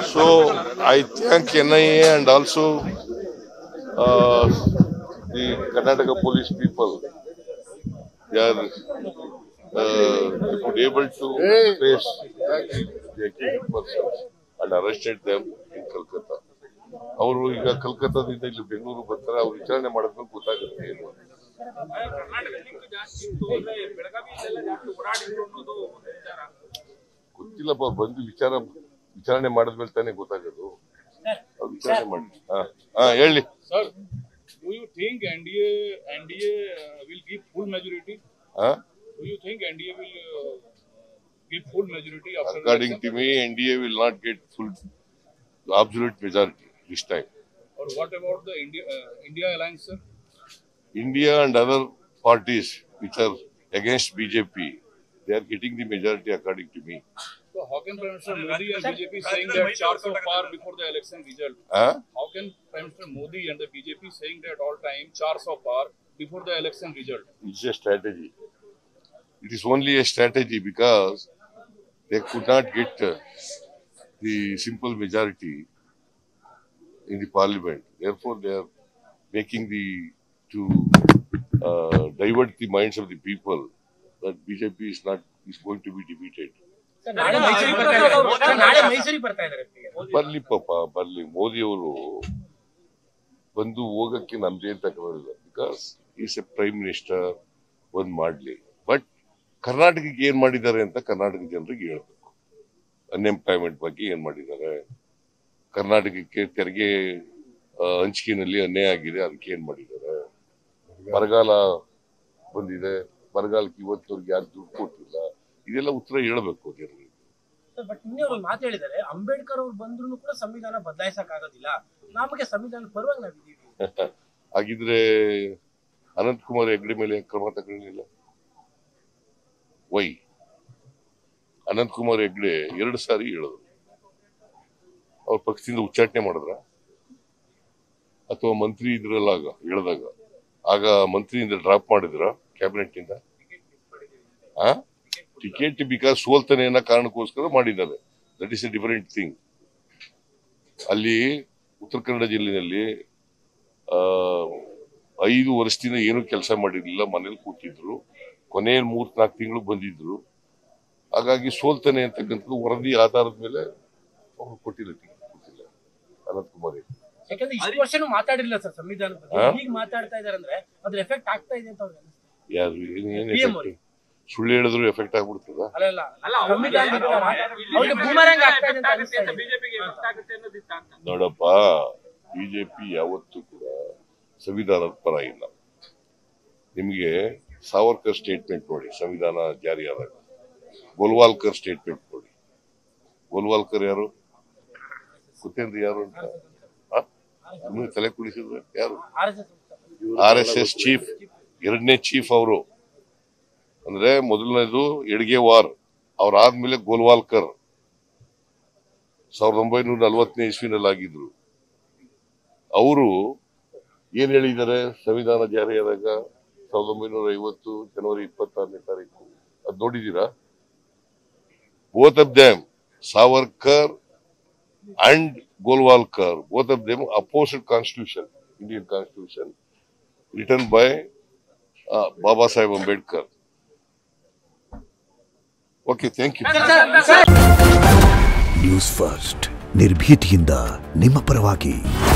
So I thank NIA and also uh, the Karnataka police people. They are uh, they could able to trace the accused persons and arrested them in Kolkata. ಅವರು ಈಗ ಕಲ್ಕತ್ತಾದಿಂದ ಇಲ್ಲಿ ಬೆಂಗಳೂರು ಬರ್ತಾರೆ ಅವ್ರು ವಿಚಾರಣೆ ಮಾಡಿದ್ಮೇಲೆ ಗೊತ್ತಾಗುತ್ತೆ ಏನು ಅಂತ. ಕರ್ನಾಟಕದಲ್ಲಿ ಜಾಸ್ತಿ ಇತ್ತು ಅಂದ್ರೆ ಬೆಳಗಾವಿಯಲ್ಲೆಲ್ಲ ಜಾಸ್ತಿ ಓಡಾಡಿದ್ರು ಅನ್ನೋದು ಒಂದು ವಿಚಾರ ಗೊತ್ತಿಲ್ಲಪ್ಪ ಅವ್ರು ಬಂದು ವಿಚಾರ ವಿಚಾರಣೆ ಮಾಡಿದ್ಮೇಲೆ ತಾನೇ ಗೊತ್ತಾಗೋದು ಅವ್ರು ವಿಚಾರಣೆ ಮಾಡಿ ಹಾ ಹಾ ಹೇಳಿ Sir, do you think NDA NDA uh, will give full majority? ಹಾ Do you think NDA will uh, give full majority after According election? to me, NDA will not get full absolute majority this time. Or what about the India uh, India alliance, sir? India and other parties which are against BJP, they are getting the majority according to me. So how can Prime Minister Modi and BJP saying that charts so far before the election result? Huh? How can Prime Minister Modi and the BJP saying that all time charts so far before the election result? It's a strategy. It is only a strategy because they could not get uh, the simple majority in the parliament. Therefore, they are making the to uh, divert the minds of the people that BJP is not is going to be defeated. Sir, ನಾಳೆ ಮೈಸೂರಿಗೆ ಬರ್ತಾ ಇದ್ದಾರೆ sir, ನಾಳೆ ಮೈಸೂರಿಗೆ ಬರ್ತಾ ಇದ್ದಾರೆ ಬರ್ಲಿ ಪಾಪ ಬರ್ಲಿ ಮೋದಿಯವರು ಬಂದು ಹೋಗಕ್ಕೆ ನಮ್ದೇನ್ ತಗೊಳ್ಳಿಲ್ಲ because is a prime minister ಒಂದ್ ಮಾಡ್ಲಿ ಬಟ್ ಕರ್ನಾಟಕಕ್ಕೆ ಏನ್ ಮಾಡಿದ್ದಾರೆ ಅಂತ ಕರ್ನಾಟಕ ಜನರಿಗೆ ಹೇಳ್ಬೇಕು ಅನ್ಎಂಪ್ಲಾಯ್ಮೆಂಟ್ ಬಗ್ಗೆ ಏನ್ ಮಾಡಿದ್ದಾರೆ ಕರ್ನಾಟಕಕ್ಕೆ ತೆರಿಗೆ ಆ, ಹಂಚಿಕೆನಲ್ಲಿ ಅನ್ಯಾಯ ಆಗಿದೆ ಅದಕ್ಕೆ ಏನ್ ಮಾಡಿದ್ದಾರೆ ಬರಗಾಲ ಬಂದಿದೆ ಬರಗಾಲಕ್ಕೆ ಇವತ್ತವರೆಗೆ ಯಾರು ದುಡ್ಡು ಕೊಟ್ಟಿಲ್ಲ ಇದೆಲ್ಲ ಉತ್ತರ ಹೇಳ್ಬೇಕು ಜನರಿಗೆ ಸರ್, ಬಟ್ ನಿನ್ನೆ ಅವ್ರು ಒಂದು ಮಾತು ಹೇಳಿದ್ದಾರೆ ಅಂಬೇಡ್ಕರ್ ಅವ್ರು ಬಂದ್ರು ಕೂಡ ಸಂವಿಧಾನ ಬದಲಾಯಿಸಕ್ ಆಗೋದಿಲ್ಲ ನಮಗೆ ಸಂವಿಧಾನ ಪರವಾಗಿ ನಾವಿದ್ದೀವಿ ಹಾಗಿದ್ರೆ ಅನಂತ್ ಕುಮಾರ್ ಹೆಗ್ಡೆ ಮೇಲೆ ಕ್ರಮ ತಗೊಳ್ಳಿಲ್ಲ ವೈ ಅನಂತ್ ಕುಮಾರ್ ಹೆಗ್ಡೆ ಎರಡು ಸಾರಿ ಹೇಳಿದ್ರು ಅವ್ರ ಪಕ್ಷದಿಂದ ಉಚ್ಚಾಟನೆ ಮಾಡಿದ್ರ ಅಥವಾ ಮಂತ್ರಿ ಇದ್ರಲ್ಲ ಆಗ ಹೇಳಿದಾಗ ಆಗ ಮಂತ್ರಿಯಿಂದ ಡ್ರಾಪ್ ಮಾಡಿದ್ರ ಕ್ಯಾಬಿನೆಟ್ ಇಂದ ಆ ಟಿಕೆಟ್ ಬಿಕಾಸ್ ಸೋಲ್ತಾನೆ ಅನ್ನೋ ಕಾರಣಕ್ಕೋಸ್ಕರ ಮಾಡಿದ್ದಾರೆ that is a different thing ಅಲ್ಲಿ ಉತ್ತರ ಕನ್ನಡ ಜಿಲ್ಲೆಯಲ್ಲಿ ಆ, ಐದು ವರ್ಷದಿಂದ ಏನು ಕೆಲಸ ಮಾಡಿರ್ಲಿಲ್ಲ ಮನೇಲಿ ಕೂತಿದ್ರು ಕೊನೆಯ ಮೂರ್ ನಾಲ್ಕು ತಿಂಗಳು ಬಂದಿದ್ರು ಹಾಗಾಗಿ ಸೋಲ್ತಾನೆ ಅಂತಕ್ಕಂಥದ್ದು ವರದಿ ಆಧಾರದ ಮೇಲೆ ಅವ್ರು ಕೊಟ್ಟಿಲ್ಲ ticket ಕೊಟ್ಟಿಲ್ಲ ಅನಂತ್ ಕುಮಾರ್ ಹೆಗ್ಡೆ. ಯಾಕಂದ್ರೆ ಇಷ್ಟು ವರ್ಷನೂ ಮಾತಾಡಿಲ್ಲ ಸರ್ ಸಂವಿಧಾನದ ಬಗ್ಗೆ ಹಾ? ಈಗ ಮಾತಾಡ್ತಾ ಇದಾರೆ ಅಂದ್ರೆ ಅದ್ರ ಎಫೆಕ್ಟ್ ಆಗ್ತಾ ಇದೆ ಅಂತ ಅವ್ರಿಗೆ ಅನಿಸ್ತು ಯಾರು ಏನ್ ಏನ್ PM effect? ಅವ್ರಿಗೆ. ಸುಳ್ಳು ಹೇಳಿದ್ರು ಎಫೆಕ್ಟ್ ಆಗ್ಬಿಡ್ತದ ಅಲ್ಲ ಅಲ್ಲ ಸಂವಿಧಾನ ಬಿಡ್ತಾರ? ಅವ್ರಿಗೆ ಬೂಮರಂಗ್ ಆಗ್ತಾ ಇದೆ ಅಂತ ಆಗುತ್ತೆ ಅಂತ ಅನಿಸ್ತಾ ಇದೆ. ಬಿಜೆಪಿಗೆ ಎಫೆಕ್ಟ್ ಆಗುತ್ತೆ ಅನ್ನೋದಿತ್ತ ಅಂತ ನೋಡಪ್ಪ ಬಿಜೆಪಿ ಯಾವತ್ತೂ ಕೂಡ ಸಂವಿಧಾನದ ಪರ ಇಲ್ಲ ನಿಮಗೆ ಸಾವರ್ಕರ್ ಸ್ಟೇಟ್ಮೆಂಟ್ ನೋಡಿ ಸಂವಿಧಾನ ಜಾರಿಯಾದಾಗ ಗೋಲ್ವಾಲ್ಕರ್ ಸ್ಟೇಟ್ಮೆಂಟ್ ನೋಡಿ ಗೋಲ್ವಾಲ್ಕರ್ ಯಾರು ಗೊತ್ತೇನ್ರಿ ಯಾರು ಅಂತ ಆ? ಸುಮ್ನೆ ತಲೆ ಕುಡಿಸಿದ್ರೆ ಯಾರು RSS R S S chief ಎರಡನೇ ಚೀಫ್ ಅವರು ಅಂದ್ರೆ ಮೊದಲನೇದು ಎಡ್ಗೆವಾರ್ ಅವ್ರಾದ್ಮೇಲೆ ಗೋಲ್ವಾಲ್ಕರ್ ಸಾವಿರದ ಒಂಬೈನೂರ ನಲವತ್ತನೇ ಇಸ್ವಿನಲ್ಲಿ ಆಗಿದ್ರು ಅವರು ಏನ್ ಹೇಳಿದ್ದಾರೆ ಸಂವಿಧಾನ ಜಾರಿಯಾದಾಗ ಸಾವಿರದ ಒಂಬೈನೂರ ಐವತ್ತು ಜನವರಿ ಇಪ್ಪತ್ತಾರನೇ ತಾರೀಕು ಅದ್ ನೋಡಿದೀರಾ both of them Savarkar and Golwalkar both of them opposite constitution Indian constitution written by Baba Saheb Ambedkar okay thank you news first ನಿರ್ಭೀತಿಯಿಂದ ನಿಮ್ಮ ಪರವಾಗಿ